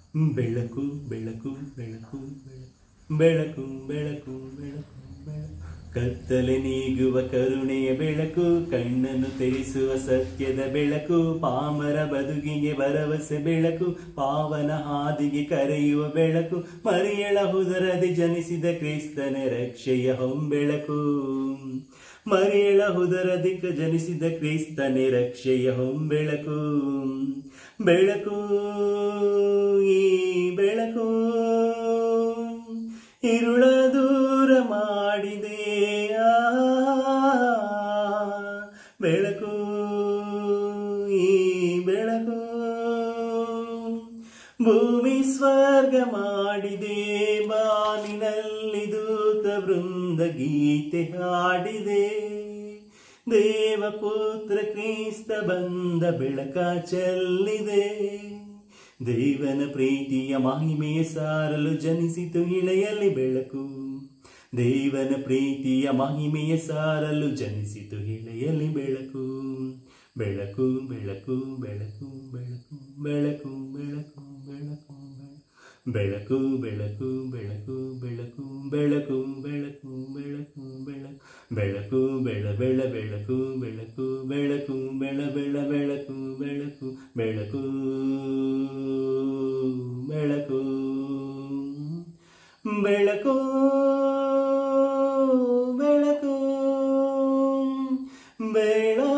ಬೆಳಕು ಬೆಳಕು ಬೆಳಕು ಬೆಳಕು ಬೆಳಕು ಬೆಳಕು ಬೆಳಕು ಕತ್ತಲೆ ನೀಗುವ ಕರುಣೆಯ ಬೆಳಕು ಕಣ್ಣನ್ನು ತೆರೆಸುವ ಸತ್ಯದ ಬೆಳಕು ಪಾಮರ ಬದುಕಿಗೆ ಭರವಸೆ ಬೆಳಕು ಪಾವನ ಹಾದಿಗೆ ಕರೆಯುವ ಬೆಳಕು ಮರಿಯಳ ಹುದರದಿ ಜನಿಸಿದ ಕ್ರಿಸ್ತನ ರಕ್ಷೆಯ ಹೊಂಬೆಳಕು ಮರಿಯಳ ಹುದರದಿ ಕ- ಜನಿಸಿದ ಕ್ರಿಸ್ತನೇ ರಕ್ಷೆಯ ಹೊಂಬೆಳಕು ಬೆಳಕು ಈ ಬೆಳಕು ಇರುಳ ದೂರ ಮಾಡಿದೆ ಆ, ಬೆಳಕು ಈ ಬೆಳಕು ಭೂಮಿ ಸ್ವರ್ಗ ಮಾಡಿದೆ ಬಾನಿನಲ್ಲಿ ದೂತ ವೃಂದ ಗೀತೆ ಹಾಡಿದೆ ದೇವಪುತ್ರ ಕ್ರಿಸ್ತ ಬಂದ ಬೆಳಕ ಚೆಲ್ಲಿದೆ ದೇವನ ಪ್ರೀತಿಯ ಮಹಿಮೆಯ ಸಾರಲು ಜನಿಸಿತು ಇಳೆಯಲ್ಲಿ ಬೆಳಕು ದೇವನ ಪ್ರೀತಿಯ ಮಹಿಮೆಯ ಸಾರಲು ಜನಿಸಿತು ಇಳೆಯಲ್ಲಿ ಬೆಳಕು ಬೆಳಕು ಬೆಳಕು ಬೆಳಕು ಬೆಳಕು ಬೆಳಕು ಬೆಳಕು ಬೆಳಕು ಬೆಳಕು ಬೆಳಕು ಬೆಳಕು ಬೆಳಕು ಬೆಳಕು ಬೆಳಕು ಬೆಳಕು ಬೆಳಕು ಬೆಳಕು ಬೆಳ ಬೆಳ ಬೆಳಕು ಬೆಳಕು ಬೆಳಕು ಬೆಳ ಬೆಳ ಬೆಳಕು ಬೆಳಕು ಬೆಳಕು ಬೆಳಕು ಬೆಳಕು ಬೆಳಕು ಬೆಳಕು